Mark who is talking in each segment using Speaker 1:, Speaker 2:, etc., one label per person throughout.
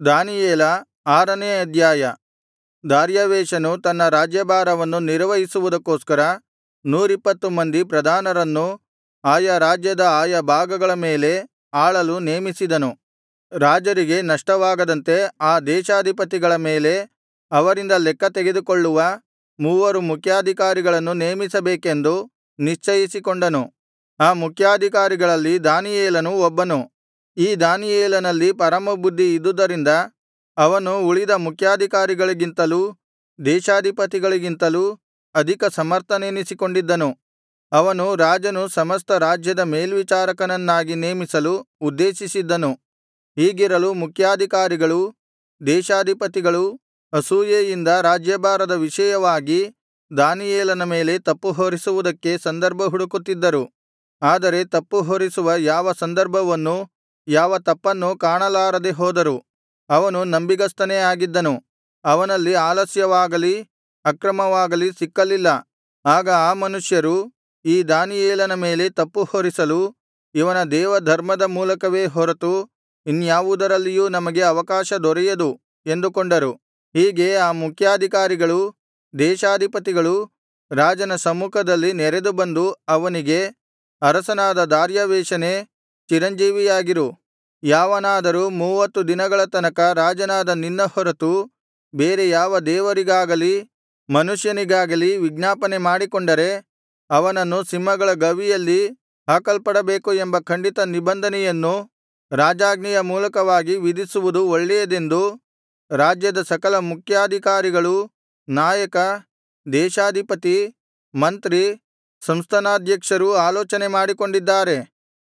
Speaker 1: ದಾನಿಯೇಲ ಆರನೇ ಅಧ್ಯಾಯ ದಾರ್ಯಾವೆಷನು ತನ್ನ ರಾಜ್ಯಭಾರವನ್ನು ನಿರ್ವಹಿಸುವುದಕ್ಕೋಸ್ಕರ ನೂರಿಪ್ಪತ್ತು ಮಂದಿ ಪ್ರಧಾನರನ್ನು ಆಯಾ ರಾಜ್ಯದ ಆಯಾ ಭಾಗಗಳ ಮೇಲೆ ಆಳಲು ನೇಮಿಸಿದನು ರಾಜರಿಗೆ ನಷ್ಟವಾಗದಂತೆ ಆ ದೇಶಾಧಿಪತಿಗಳ ಮೇಲೆ ಅವರಿಂದ ಲೆಕ್ಕ ತೆಗೆದುಕೊಳ್ಳುವ ಮೂವರು ಮುಖ್ಯಾಧಿಕಾರಿಗಳನ್ನು ನೇಮಿಸಬೇಕೆಂದು ನಿಶ್ಚಯಿಸಿಕೊಂಡನು ಆ ಮುಖ್ಯಾಧಿಕಾರಿಗಳಲ್ಲಿ ದಾನಿಯೇಲನು ಒಬ್ಬನು ಈ ದಾನಿಯೇಲನಲ್ಲಿ ಪರಮಬುದ್ಧಿ ಇದ್ದುದರಿಂದ ಅವನು ಉಳಿದ ಮುಖ್ಯಾಧಿಕಾರಿಗಳಿಗಿಂತಲೂ ದೇಶಾಧಿಪತಿಗಳಿಗಿಂತಲೂ ಅಧಿಕ ಸಮರ್ಥನೆನಿಸಿಕೊಂಡಿದ್ದನು ಅವನು ರಾಜನು ಸಮಸ್ತ ರಾಜ್ಯದ ಮೇಲ್ವಿಚಾರಕನನ್ನಾಗಿ ನೇಮಿಸಲು ಉದ್ದೇಶಿಸಿದ್ದನು ಹೀಗಿರಲು ಮುಖ್ಯಾಧಿಕಾರಿಗಳೂ ದೇಶಾಧಿಪತಿಗಳೂ ಅಸೂಯೆಯಿಂದ ರಾಜ್ಯಭಾರದ ವಿಷಯವಾಗಿ ದಾನಿಯೇಲನ ಮೇಲೆ ತಪ್ಪುಹೊರಿಸುವುದಕ್ಕೆ ಸಂದರ್ಭ ಹುಡುಕುತ್ತಿದ್ದರು ಆದರೆ ತಪ್ಪುಹೊರಿಸುವ ಯಾವ ಸಂದರ್ಭವನ್ನೂ ಯಾವ ತಪ್ಪನ್ನೂ ಕಾಣಲಾರದೆ ಹೋದರು ಅವನು ನಂಬಿಗಸ್ತನೇ ಆಗಿದ್ದನು ಅವನಲ್ಲಿ ಆಲಸ್ಯವಾಗಲಿ ಅಕ್ರಮವಾಗಲಿ ಸಿಕ್ಕಲಿಲ್ಲ ಆಗ ಆ ಮನುಷ್ಯರು ಈ ದಾನಿಯೇಲನ ಮೇಲೆ ತಪ್ಪುಹೊರಿಸಲು ಇವನ ದೇವಧರ್ಮದ ಮೂಲಕವೇ ಹೊರತು ಇನ್ಯಾವುದರಲ್ಲಿಯೂ ನಮಗೆ ಅವಕಾಶ ದೊರೆಯದು ಎಂದುಕೊಂಡರು ಹೀಗೆ ಆ ಮುಖ್ಯಾಧಿಕಾರಿಗಳೂ ದೇಶಾಧಿಪತಿಗಳೂ ರಾಜನ ಸಮ್ಮುಖದಲ್ಲಿ ನೆರೆದು ಬಂದು ಅವನಿಗೆ ಅರಸನಾದ ದಾರ್ಯಾವೆಷನೇ ಚಿರಂಜೀವಿಯಾಗಿರು ಯಾವನಾದರೂ ಮೂವತ್ತು ದಿನಗಳ ತನಕ ರಾಜನಾದ ನಿನ್ನ ಹೊರತು ಬೇರೆ ಯಾವ ದೇವರಿಗಾಗಲಿ ಮನುಷ್ಯನಿಗಾಗಲಿ ವಿಜ್ಞಾಪನೆ ಮಾಡಿಕೊಂಡರೆ ಅವನನ್ನು ಸಿಂಹಗಳ ಗವಿಯಲ್ಲಿ ಹಾಕಲ್ಪಡಬೇಕು ಎಂಬ ಖಂಡಿತ ನಿಬಂಧನೆಯನ್ನು ರಾಜಾಜ್ಞೆಯ ಮೂಲಕವಾಗಿ ವಿಧಿಸುವುದು ಒಳ್ಳೆಯದೆಂದು ರಾಜ್ಯದ ಸಕಲ ಮುಖ್ಯಾಧಿಕಾರಿಗಳೂ ನಾಯಕ ದೇಶಾಧಿಪತಿ ಮಂತ್ರಿ ಸಂಸ್ಥಾನಾಧ್ಯಕ್ಷರೂ ಆಲೋಚನೆ ಮಾಡಿಕೊಂಡಿದ್ದಾರೆ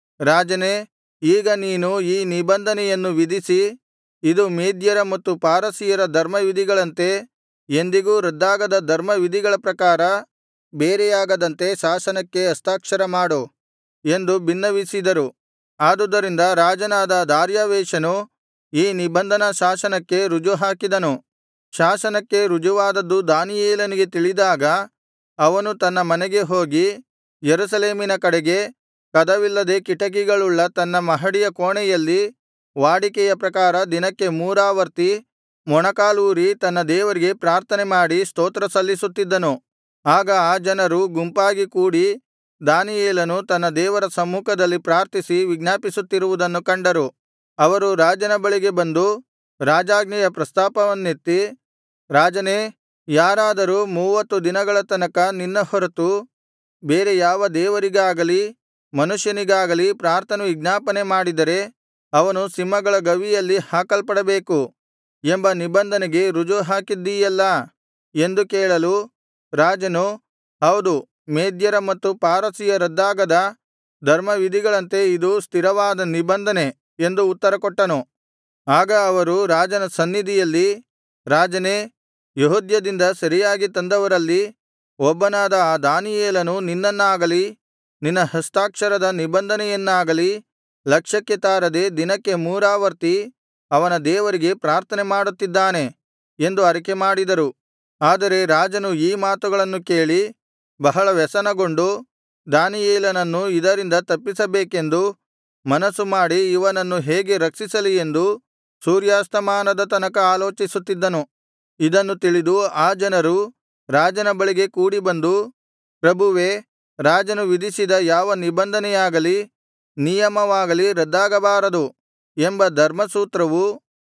Speaker 1: ರಾಜನೇ ಈಗ ನೀನು ಈ ನಿಬಂಧನೆಯನ್ನು ವಿಧಿಸಿ ಇದು ಮೇದ್ಯರ ಮತ್ತು ಪಾರಸಿಯರ ಧರ್ಮವಿಧಿಗಳಂತೆ ಎಂದಿಗೂ ರದ್ದಾಗದ ಧರ್ಮವಿಧಿಗಳ ಪ್ರಕಾರ ಬೇರೆಯಾಗದಂತೆ ಶಾಸನಕ್ಕೆ ಹಸ್ತಾಕ್ಷರ ಮಾಡು ಎಂದು ಬಿನ್ನವಿಸಿದರು ಆದುದರಿಂದ ರಾಜನಾದ ದಾರ್ಯಾವೆಷನು ಈ ನಿಬಂಧನ ಶಾಸನಕ್ಕೆ ರುಜುಹಾಕಿದನು ಶಾಸನಕ್ಕೆ ರುಜುವಾದದ್ದು ದಾನಿಯೇಲನಿಗೆ ತಿಳಿದಾಗ ಅವನು ತನ್ನ ಮನೆಗೆ ಹೋಗಿ ಯೆರೂಸಲೇಮಿನ ಕಡೆಗೆ ಕದವಿಲ್ಲದೆ ಕಿಟಕಿಗಳುಳ್ಳ ತನ್ನ ಮಹಡಿಯ ಕೋಣೆಯಲ್ಲಿ ವಾಡಿಕೆಯ ಪ್ರಕಾರ ದಿನಕ್ಕೆ ಮೂರಾವರ್ತಿ ಮೊಣಕಾಲೂರಿ ತನ್ನ ದೇವರಿಗೆ ಪ್ರಾರ್ಥನೆ ಮಾಡಿ ಸ್ತೋತ್ರ ಸಲ್ಲಿಸುತ್ತಿದ್ದನು ಆಗ ಆ ಜನರು ಗುಂಪಾಗಿ ಕೂಡಿ ದಾನಿಯೇಲನು ತನ್ನ ದೇವರ ಸಮ್ಮುಖದಲ್ಲಿ ಪ್ರಾರ್ಥಿಸಿ ವಿಜ್ಞಾಪಿಸುತ್ತಿರುವುದನ್ನು ಕಂಡರು ಅವರು ರಾಜನ ಬಳಿಗೆ ಬಂದು ರಾಜಾಜ್ಞೆಯ ಪ್ರಸ್ತಾಪವನ್ನೆತ್ತಿ ರಾಜನೇ ಯಾರಾದರೂ ಮೂವತ್ತು ದಿನಗಳ ತನಕ ನಿನ್ನ ಹೊರತು ಬೇರೆ ಯಾವ ದೇವರಿಗಾಗಲಿ ಮನುಷ್ಯನಿಗಾಗಲಿ ಪ್ರಾರ್ಥನೆ ವಿಜ್ಞಾಪನೆ ಮಾಡಿದರೆ ಅವನು ಸಿಂಹಗಳ ಗವಿಯಲ್ಲಿ ಹಾಕಲ್ಪಡಬೇಕು ಎಂಬ ನಿಬಂಧನೆಗೆ ರುಜುಹಾಕಿದ್ದೀಯಲ್ಲಾ ಎಂದು ಕೇಳಲು ರಾಜನು ಹೌದು ಮೇದ್ಯರ ಮತ್ತು ಪಾರಸಿಯ ರದ್ದಾಗದ ಧರ್ಮವಿಧಿಗಳಂತೆ ಇದು ಸ್ಥಿರವಾದ ನಿಬಂಧನೆ ಎಂದು ಉತ್ತರಕೊಟ್ಟನು ಆಗ ಅವರು ರಾಜನ ಸನ್ನಿಧಿಯಲ್ಲಿ ರಾಜನೇ ಯೆಹೂದ್ಯದಿಂದ ಸೆರೆಯಾಗಿ ತಂದವರಲ್ಲಿ ಒಬ್ಬನಾದ ಆ ದಾನಿಯೇಲನು ನಿನ್ನನ್ನಾಗಲಿ ನಿನ್ನ ಹಸ್ತಾಕ್ಷರದ ನಿಬಂಧನೆಯನ್ನಾಗಲಿ ಲಕ್ಷ್ಯಕ್ಕೆ ತಾರದೆ ದಿನಕ್ಕೆ ಮೂರಾವರ್ತಿ ಅವನ ದೇವರಿಗೆ ಪ್ರಾರ್ಥನೆ ಮಾಡುತ್ತಿದ್ದಾನೆ ಎಂದು ಅರಿಕೆಮಾಡಿದರು ಆದರೆ ರಾಜನು ಈ ಮಾತುಗಳನ್ನು ಕೇಳಿ ಬಹಳ ವ್ಯಸನಗೊಂಡು ದಾನಿಯೇಲನನ್ನು ಇದರಿಂದ ತಪ್ಪಿಸಬೇಕೆಂದು ಮನಸ್ಸು ಮಾಡಿ ಇವನನ್ನು ಹೇಗೆ ರಕ್ಷಿಸಲಿ ಎಂದು ಸೂರ್ಯಾಸ್ತಮಾನದ ತನಕ ಆಲೋಚಿಸುತ್ತಿದ್ದನು ಇದನ್ನು ತಿಳಿದು ಆ ಜನರು ರಾಜನ ಬಳಿಗೆ ಕೂಡಿಬಂದು ಪ್ರಭುವೇ ರಾಜನು ವಿಧಿಸಿದ ಯಾವ ನಿಬಂಧನೆಯಾಗಲಿ ನಿಯಮವಾಗಲಿ ರದ್ದಾಗಬಾರದು ಎಂಬ ಧರ್ಮಸೂತ್ರವು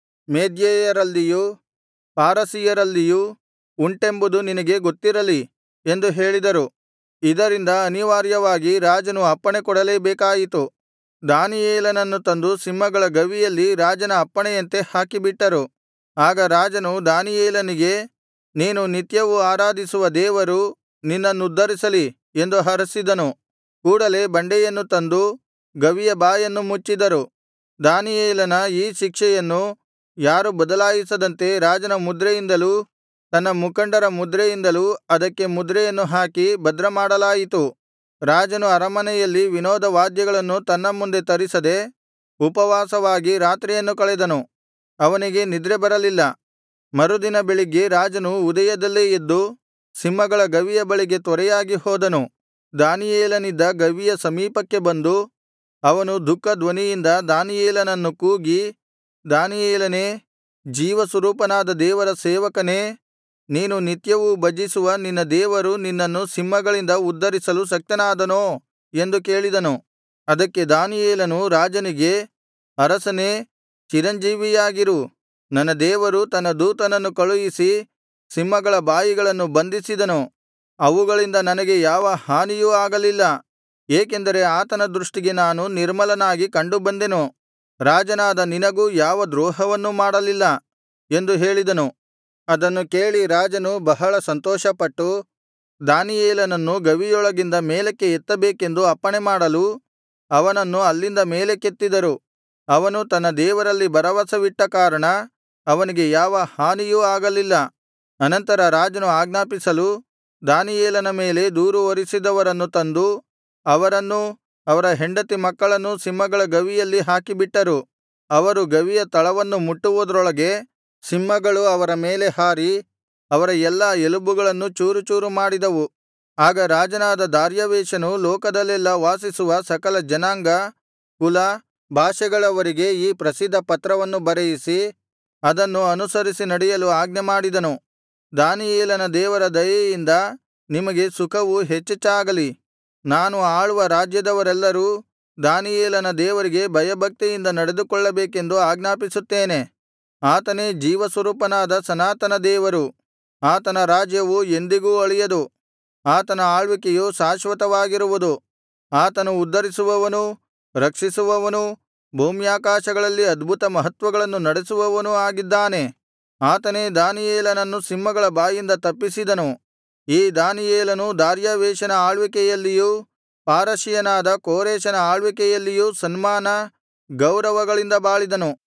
Speaker 1: ಮೇದ್ಯಯರಲ್ಲಿಯೂ ಪಾರಸಿಯರಲ್ಲಿಯೂ ಉಂಟೆಂಬುದು ನಿನಗೆ ಗೊತ್ತಿರಲಿ ಎಂದು ಹೇಳಿದರು ಇದರಿಂದ ಅನಿವಾರ್ಯವಾಗಿ ರಾಜನು ಅಪ್ಪಣೆ ಕೊಡಲೇಬೇಕಾಯಿತು ದಾನಿಯೇಲನನ್ನು ತಂದು ಸಿಂಹಗಳ ಗವಿಯಲ್ಲಿ ರಾಜನ ಅಪ್ಪಣೆಯಂತೆ ಹಾಕಿಬಿಟ್ಟರು ಆಗ ರಾಜನು ದಾನಿಯೇಲನಿಗೆ ನೀನು ನಿತ್ಯವೂ ಆರಾಧಿಸುವ ದೇವರು ನಿನ್ನನ್ನುದ್ಧರಿಸಲಿ ಎಂದು ಹರಸಿದನು ಕೂಡಲೆ ಬಂಡೆಯನ್ನು ತಂದು ಗವಿಯ ಬಾಯನ್ನು ಮುಚ್ಚಿದರು ದಾನಿಯೇಲನ ಈ ಶಿಕ್ಷೆಯನ್ನು ಯಾರು ಬದಲಾಯಿಸದಂತೆ ರಾಜನ ಮುದ್ರೆಯಿಂದಲೂ ತನ್ನ ಮುಖಂಡರ ಮುದ್ರೆಯಿಂದಲೂ ಅದಕ್ಕೆ ಮುದ್ರೆಯನ್ನು ಹಾಕಿ ಭದ್ರಮಾಡಲಾಯಿತು ರಾಜನು ಅರಮನೆಯಲ್ಲಿ ವಿನೋದ ವಾದ್ಯಗಳನ್ನು ತನ್ನ ಮುಂದೆ ತರಿಸದೆ ಉಪವಾಸವಾಗಿ ರಾತ್ರಿಯನ್ನು ಕಳೆದನು ಅವನಿಗೆ ನಿದ್ರೆ ಬರಲಿಲ್ಲ ಮರುದಿನ ಬೆಳಿಗ್ಗೆ ರಾಜನು ಉದಯದಲ್ಲೇ ಎದ್ದು ಸಿಂಹಗಳ ಗವಿಯ ಬಳಿಗೆ ತ್ವರೆಯಾಗಿ ಹೋದನು ದಾನಿಯೇಲನಿದ್ದ ಗವಿಯ ಸಮೀಪಕ್ಕೆ ಬಂದು ಅವನು ದುಃಖ ಧ್ವನಿಯಿಂದ ದಾನಿಯೇಲನನ್ನು ಕೂಗಿ ದಾನಿಯೇಲನೇ ಜೀವಸ್ವರೂಪನಾದ ದೇವರ ಸೇವಕನೇ ನೀನು ನಿತ್ಯವೂ ಭಜಿಸುವ ನಿನ್ನ ದೇವರು ನಿನ್ನನ್ನು ಸಿಂಹಗಳಿಂದ ಉದ್ಧರಿಸಲು ಶಕ್ತನಾದನೋ ಎಂದು ಕೇಳಿದನು ಅದಕ್ಕೆ ದಾನಿಯೇಲನು ರಾಜನಿಗೆ ಅರಸನೇ ಚಿರಂಜೀವಿಯಾಗಿರು ನನ್ನ ದೇವರು ತನ್ನ ದೂತನನ್ನು ಕಳುಹಿಸಿ ಸಿಂಹಗಳ ಬಾಯಿಗಳನ್ನು ಬಂಧಿಸಿದನು ಅವುಗಳಿಂದ ನನಗೆ ಯಾವ ಹಾನಿಯೂ ಆಗಲಿಲ್ಲ ಏಕೆಂದರೆ ಆತನ ದೃಷ್ಟಿಗೆ ನಾನು ನಿರ್ಮಲನಾಗಿ ಕಂಡುಬಂದೆನು ರಾಜನಾದ ನಿನಗೂ ಯಾವ ದ್ರೋಹವನ್ನೂ ಮಾಡಲಿಲ್ಲ ಎಂದು ಹೇಳಿದನು ಅದನ್ನು ಕೇಳಿ ರಾಜನು ಬಹಳ ಸಂತೋಷಪಟ್ಟು ದಾನಿಯೇಲನನ್ನು ಗವಿಯೊಳಗಿಂದ ಮೇಲಕ್ಕೆ ಎತ್ತಬೇಕೆಂದು ಅಪ್ಪಣೆಮಾಡಲು ಅವನನ್ನು ಅಲ್ಲಿಂದ ಮೇಲಕ್ಕೆತ್ತಿದರು ಅವನು ತನ್ನ ದೇವರಲ್ಲಿ ಭರವಸವಿಟ್ಟ ಕಾರಣ ಅವನಿಗೆ ಯಾವ ಹಾನಿಯೂ ಆಗಲಿಲ್ಲ ಅನಂತರ ರಾಜನು ಆಜ್ಞಾಪಿಸಲು ದಾನಿಯೇಲನ ಮೇಲೆ ದೂರು ಹೊರಿಸಿದವರನ್ನು ತಂದು ಅವರನ್ನೂ ಅವರ ಹೆಂಡತಿ ಮಕ್ಕಳನ್ನೂ ಸಿಂಹಗಳ ಗವಿಯಲ್ಲಿ ಹಾಕಿಬಿಟ್ಟರು ಅವರು ಗವಿಯ ತಳವನ್ನು ಮುಟ್ಟುವುದರೊಳಗೆ ಸಿಂಹಗಳು ಅವರ ಮೇಲೆ ಹಾರಿ ಅವರ ಎಲ್ಲಾ ಎಲುಬುಗಳನ್ನು ಚೂರುಚೂರು ಮಾಡಿದವು ಆಗ ರಾಜನಾದ ದಾರ್ಯಾವೆಷನು ಲೋಕದಲ್ಲೆಲ್ಲಾ ವಾಸಿಸುವ ಸಕಲ ಜನಾಂಗ ಕುಲ ಭಾಷೆಗಳವರಿಗೆ ಈ ಪ್ರಸಿದ್ಧ ಪತ್ರವನ್ನು ಬರೆಯಿಸಿ ಅದನ್ನು ಅನುಸರಿಸಿ ನಡೆಯಲು ಆಜ್ಞೆಮಾಡಿದನು ದಾನಿಯೇಲನ ದೇವರ ದಯೆಯಿಂದ ನಿಮಗೆ ಸುಖವು ಹೆಚ್ಚೆಚ್ಚಾಗಲಿ ನಾನು ಆಳುವ ರಾಜ್ಯದವರೆಲ್ಲರೂ ದಾನಿಯೇಲನ ದೇವರಿಗೆ ಭಯಭಕ್ತಿಯಿಂದ ನಡೆದುಕೊಳ್ಳಬೇಕೆಂದು ಆಜ್ಞಾಪಿಸುತ್ತೇನೆ ಆತನೇ ಜೀವಸ್ವರೂಪನಾದ ಸನಾತನ ದೇವರು ಆತನ ರಾಜ್ಯವು ಎಂದಿಗೂ ಅಳಿಯದು ಆತನ ಆಳ್ವಿಕೆಯು ಶಾಶ್ವತವಾಗಿರುವುದು ಆತನು ಉದ್ಧರಿಸುವವನೂ ರಕ್ಷಿಸುವವನೂ ಭೂಮ್ಯಾಕಾಶಗಳಲ್ಲಿ ಅದ್ಭುತ ಮಹತ್ವಗಳನ್ನು ನಡೆಸುವವನೂ ಆಗಿದ್ದಾನೆ ಆತನೇ ದಾನಿಯೇಲನನ್ನು ಸಿಂಹಗಳ ಬಾಯಿಂದ ತಪ್ಪಿಸಿದನು ಈ ದಾನಿಯೇಲನು ದಾರ್ಯಾವೆಷನ ಆಳ್ವಿಕೆಯಲ್ಲಿಯೂ ಪಾರಸಿಯನಾದ ಕೋರೆಷನ ಆಳ್ವಿಕೆಯಲ್ಲಿಯೂ ಸನ್ಮಾನ ಗೌರವಗಳಿಂದ ಬಾಳಿದನು